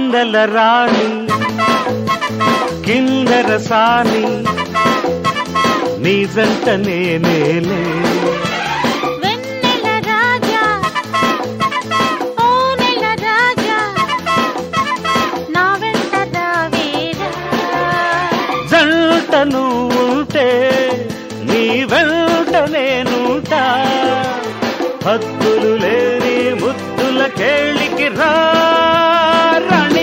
వందల రాణి కిందర సాని నీ జంట నేనేలే వెన్నెల రాజా ఓ నెల రాజా నా వెంట రావేరా జంట నువ్వుంటే నీ వెంట నేనుంటా హద్దులు లేని ముద్దుల కేళికి రా రాణి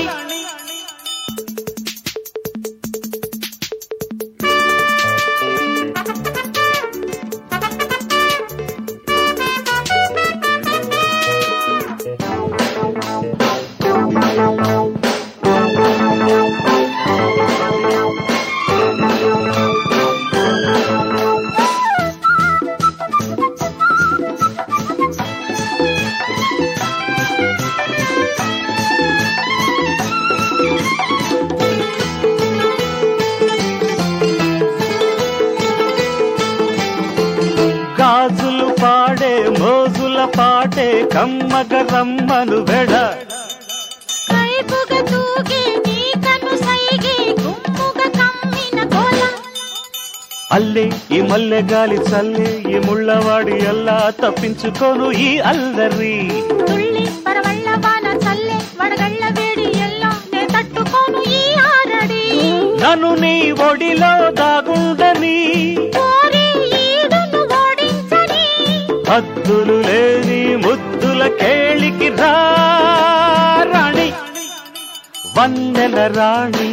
గాజులు పాడే మోజుల పాటే కమ్మగ రమ్మను వెడ కైపుగా తూగే నీ కను సైగే గుమ్ముగా కమ్మిన కోల అల్లే ఈ మల్లె గాలి చల్లే ఈ ముళ్ళవాడి అల్లా తప్పించుకోను ఈ అల్లరి తుళ్ళి పరవళ్ళ వాన చల్లే వడగళ్ళ వేడి ఎల్లా నే తట్టుకోను ఈ ఆరడి నన్ను నీ ఒడిలో దాగుండని కోరి ఈడును ఓడించని హద్దులు లేని ముద్దుల కేళికి రా రాణి వన్నెల రాణి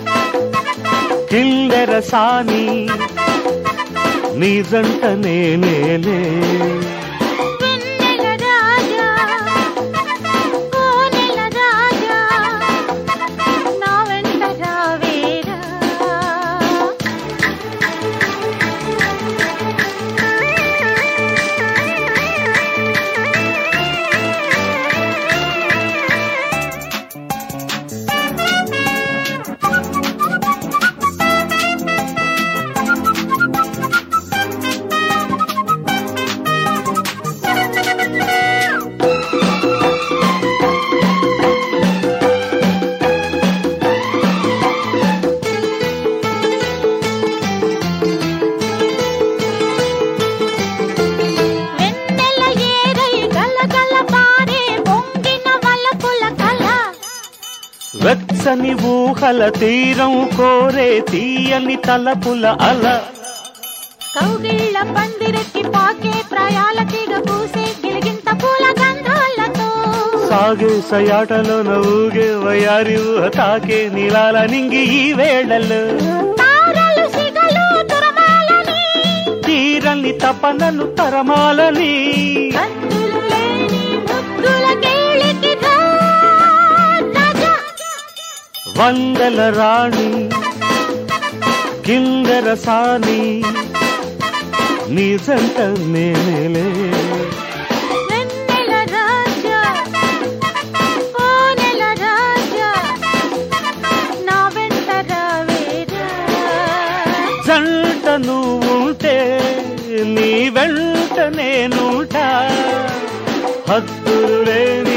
కిల్లెర సాని నీ జంట నేనేలే వెన్నెల రాజా ఓ నెల రాజా నా వెంట రావేరా వెన్నెల ఏరై గలగల పారే పొంగిన వలపుల కల వెచ్చని ఊహల తీరం కోరే తీయని తలపుల అల కౌగిళ్ళ పందిరెక్కి పాకే ప్రాయాల తీగ పూసే గిలిగింత పూల గంధాలతో సాగే సయాటలో నవ్వుగే వయారి ఊహ తాకే నీలాల నింగి ఈ వేళల్లో తారలు సిగలు తురమాలని తీరని తపనను తరమాలని కత్తులు లేని ముద్దుల కేళికి రా రాజా. వందల రాణి కిందర సాని నీ జంట నేనేలే వెన్నెల రాజా ఓ నెల రాజా నా వెంట రావేరా జంట నువ్వుంటే నీ వెంట నేనుంటా హద్దులు లేని